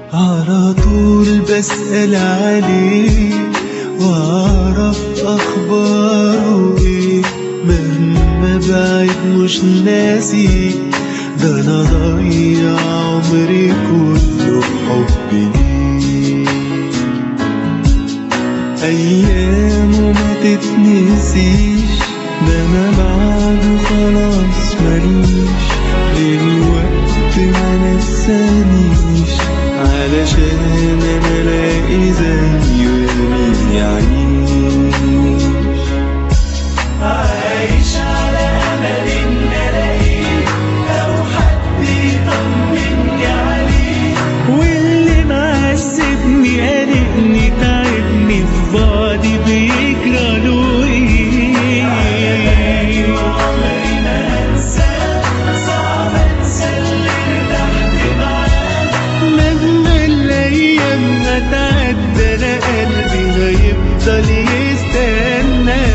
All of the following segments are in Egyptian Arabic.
على طول بسأل عليه وأعرف أخباره إيه مهما بعد مش ناسي ده أنا ضيع عمري كله بحب ليه أيامه ما تتنسيش ده أنا بعده خلاص ماليش دلوقتي ما نسانيش علشان أنا ألاقي زيه يمين يعيش عايش على امل ان الاقيه او حد يطمني عليه واللي معذبني قلقني تعبني في بعدي بيجرى له ايه عمري ما انساه صعب انسى اللي ارتحت معاه مهما الايام هتعدى انا قلبي هيفضل يستنى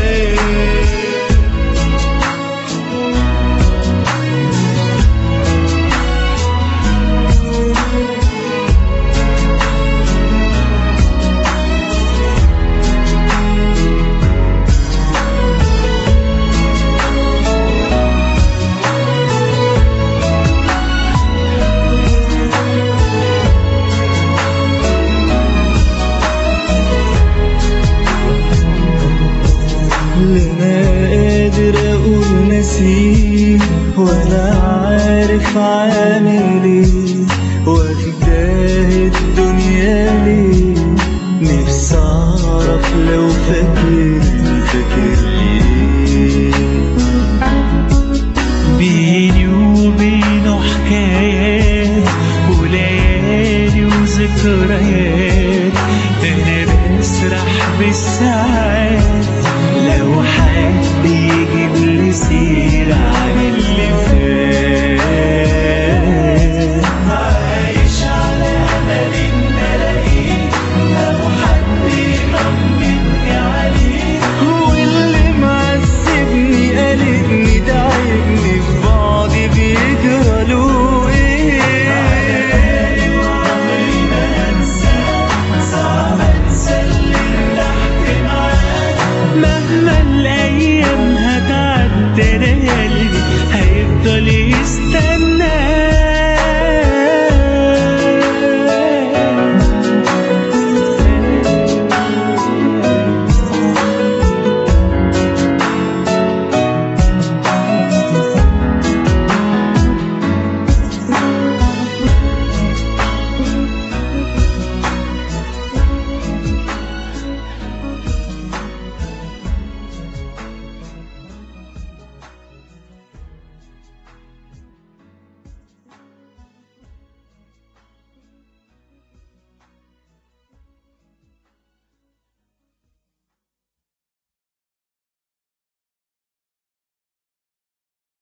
لا انا قادر اقول نسيه ولا عارف عامل ايه واخداه الدنيا ليه نفسي اعرف لو فاكرني فاكرني ايه بيني وبينه حكايات وليالي وذكريات انا بسرح بالساعات لو حد